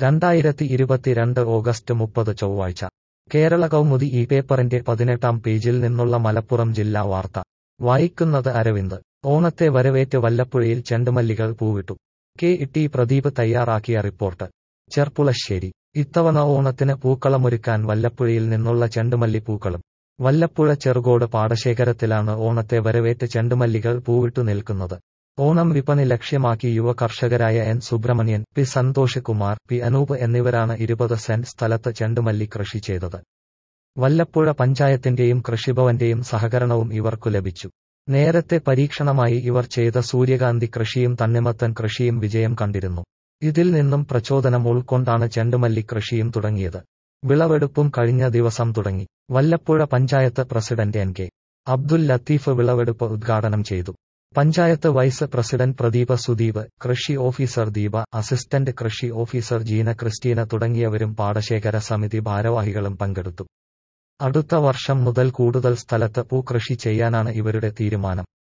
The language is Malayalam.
രണ്ടായിരത്തി ഇരുപത്തിരണ്ട് ഓഗസ്റ്റ് മുപ്പത് ചൊവ്വാഴ്ച കേരള കൗമുദി ഈ പേപ്പറിന്റെ പതിനെട്ടാം പേജിൽ നിന്നുള്ള മലപ്പുറം ജില്ലാ വാർത്ത വായിക്കുന്നത് അരവിന്ദ് ഓണത്തെ വരവേറ്റ് വല്ലപ്പുഴയിൽ ചെണ്ടുമല്ലികൾ പൂവിട്ടു കെ ടി പ്രദീപ് തയ്യാറാക്കിയ റിപ്പോർട്ട് ചെർപ്പുളശ്ശേരി ഇത്തവണ ഓണത്തിന് പൂക്കളമൊരുക്കാൻ വല്ലപ്പുഴയിൽ നിന്നുള്ള ചെണ്ടുമല്ലി പൂക്കളും വല്ലപ്പുഴ ചെറുകോട് പാടശേഖരത്തിലാണ് ഓണത്തെ വരവേറ്റ് ചെണ്ടുമല്ലികൾ പൂവിട്ടു നിൽക്കുന്നത് ഓണം വിപണി ലക്ഷ്യമാക്കി യുവ കർഷകരായ N Subramanian P Santhosh Kumar P Anoop എന്നിവരാണ് ഇരുപത് സെന്റ് സ്ഥലത്ത് ചെണ്ടുമല്ലി കൃഷി ചെയ്തത് വല്ലപ്പുഴ പഞ്ചായത്തിന്റെയും കൃഷിഭവന്റെയും സഹകരണവും ഇവർക്കു ലഭിച്ചു നേരത്തെ പരീക്ഷണമായി ഇവർ ചെയ്ത സൂര്യകാന്തി കൃഷിയും തണ്ണിമത്തൻ കൃഷിയും വിജയം കണ്ടിരുന്നു ഇതിൽ നിന്നും പ്രചോദനം ഉൾക്കൊണ്ടാണ് ചെണ്ടുമല്ലി കൃഷിയും തുടങ്ങിയത് വിളവെടുപ്പും കഴിഞ്ഞ ദിവസം തുടങ്ങി Vallappuzha panchayat president N K Abdul Latheef വിളവെടുപ്പ് ഉദ്ഘാടനം ചെയ്തു പഞ്ചായത്ത് വൈസ് പ്രസിഡന്റ് പ്രദീപ സുദീപ് കൃഷി ഓഫീസർ ദീപ അസിസ്റ്റന്റ് കൃഷി ഓഫീസർ ജീന ക്രിസ്റ്റീന തുടങ്ങിയവരും പാടശേഖര സമിതി ഭാരവാഹികളും പങ്കെടുത്തു അടുത്ത വർഷം മുതൽ കൂടുതൽ സ്ഥലത്ത് പൂക്കൃഷി ചെയ്യാനാണ് ഇവരുടെ തീരുമാനം